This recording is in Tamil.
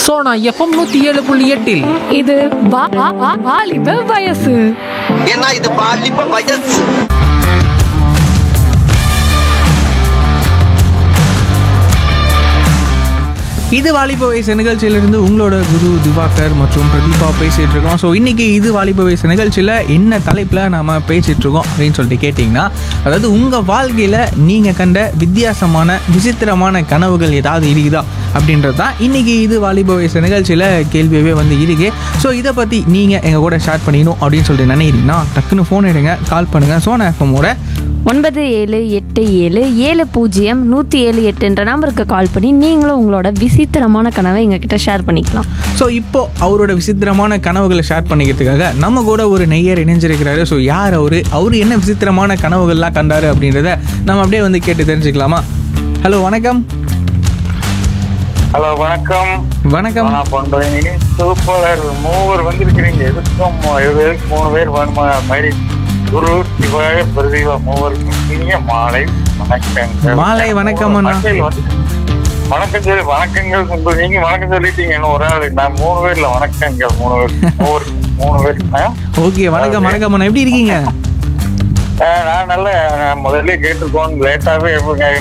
சோனா எஃப்எம் நூத்தி ஏழு புள்ளி எட்டில் இது வா- வா- வா- வாலிப வயசு ஏன்னா இது பாலிப்ப வயசு இது வாலிப வயசு நிகழ்ச்சியிலிருந்து உங்களோட குரு திவாகர் மற்றும் பிரதீபா பேசிட்டு இருக்கோம் ஸோ இன்னைக்கு இது வாலிப வயசு நிகழ்ச்சியில் என்ன தலைப்பில் நாம பேசிட்டு இருக்கோம் அப்படின்னு சொல்லிட்டு கேட்டிங்கன்னா அதாவது உங்கள் வாழ்க்கையில் நீங்கள் கண்ட வித்தியாசமான விசித்திரமான கனவுகள் ஏதாவது இருக்குதா அப்படின்றது தான் இன்னைக்கு இது வாலிப வயசு நிகழ்ச்சியில் கேள்வியவே வந்து இருக்கு ஸோ இதை பற்றி நீங்கள் எங்கள் கூட ஷேர் பண்ணிக்கணும் அப்படின்னு சொல்லிட்டு நினைக்கிறீங்கன்னா டக்குன்னு ஃபோன் எடுங்க கால் பண்ணுங்கள் சோனா எஃப்எம்மோட ஒன்பது ஏழு எட்டு ஏழு ஏழு பூஜ்ஜியம் நூற்றி ஏழு எட்டுன்ற நம்பருக்கு கால் பண்ணி நீங்களும் உங்களோட விசித்திரமான கனவை எங்ககிட்ட ஷேர் பண்ணிக்கலாம் ஸோ இப்போ அவரோட விசித்திரமான கனவுகளை ஷேர் பண்ணிக்கிறதுக்காக நம்ம கூட ஒரு நெய்யர் இணைஞ்சிருக்கிறாரு ஸோ யார் அவரு அவர் என்ன விசித்திரமான கனவுகள்லாம் கண்டாரு அப்படின்றத நம்ம அப்படியே வந்து கேட்டு தெரிஞ்சுக்கலாமா ஹலோ வணக்கம் ஹலோ வணக்கம் வணக்கம் நான் பண்றேன் சூப்பர் மூவர் வந்திருக்கிறீங்க எதுக்கும் எதுக்கு மூணு பேர் வேணுமா மாதிரி குரு சிவாய பிரதீபா மூவர் இனிய மாலை வணக்கங்கள் மாலை வணக்கம் அண்ணா. மக்கள் வந்து வணக்கம் சொல்லி வணக்கங்கள் உங்க- நீங்க வணக்கம் சொல்லிட்டீங்க இன்னும் ஒரு ஆள் நான் மூணு பேர்ல வணக்கங்கள் மூணு பேர் மூவர் மூணு பேர் ஆ? ஓகே வணக்கம் வணக்கம் அண்ணா எப்படி இருக்கீங்க ஆ, நான் நல்ல நான் முதல்ல கேட்டிருக்கோம் லேட்டாவே